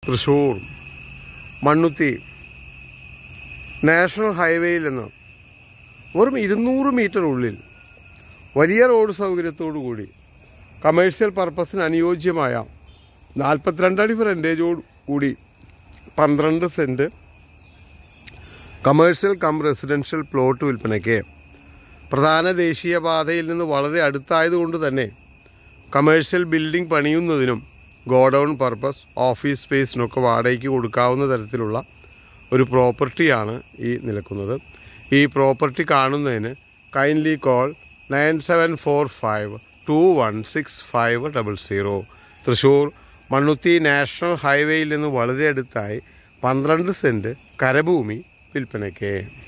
Thrissur Mannuthy national ഹൈവേയിൽ നിന്ന് വെറും ഇരുന്നൂറ് മീറ്റർ ഉള്ളിൽ വലിയ റോഡ് സൗകര്യത്തോടു കൂടി കമേഴ്ഷ്യൽ പർപ്പസിന് അനുയോജ്യമായ നാൽപ്പത്തിരണ്ട് അടി ഫ്രണ്ടേജോട് കൂടി പന്ത്രണ്ട് cent commercial cum residential plot വിൽപ്പനയ്ക്ക് പ്രധാന ദേശീയപാതയിൽ നിന്ന് വളരെ അടുത്തായതുകൊണ്ട് തന്നെ കമേഴ്ഷ്യൽ ബിൽഡിംഗ് പണിയുന്നതിനും ഗോഡൗൺ പർപ്പസ് ഓഫീസ് സ്പേസിനൊക്കെ വാടകയ്ക്ക് കൊടുക്കാവുന്ന തരത്തിലുള്ള ഒരു പ്രോപ്പർട്ടിയാണ് ഈ നിൽക്കുന്നത് ഈ പ്രോപ്പർട്ടി കാണുന്നതിന് kindly call nine seven four five two one six five double zero Thrissur Mannuthy national ഹൈവേയിൽ നിന്ന് വളരെ അടുത്തായി പന്ത്രണ്ട് സെൻറ്റ് കരഭൂമി വിൽപ്പനയ്ക്ക്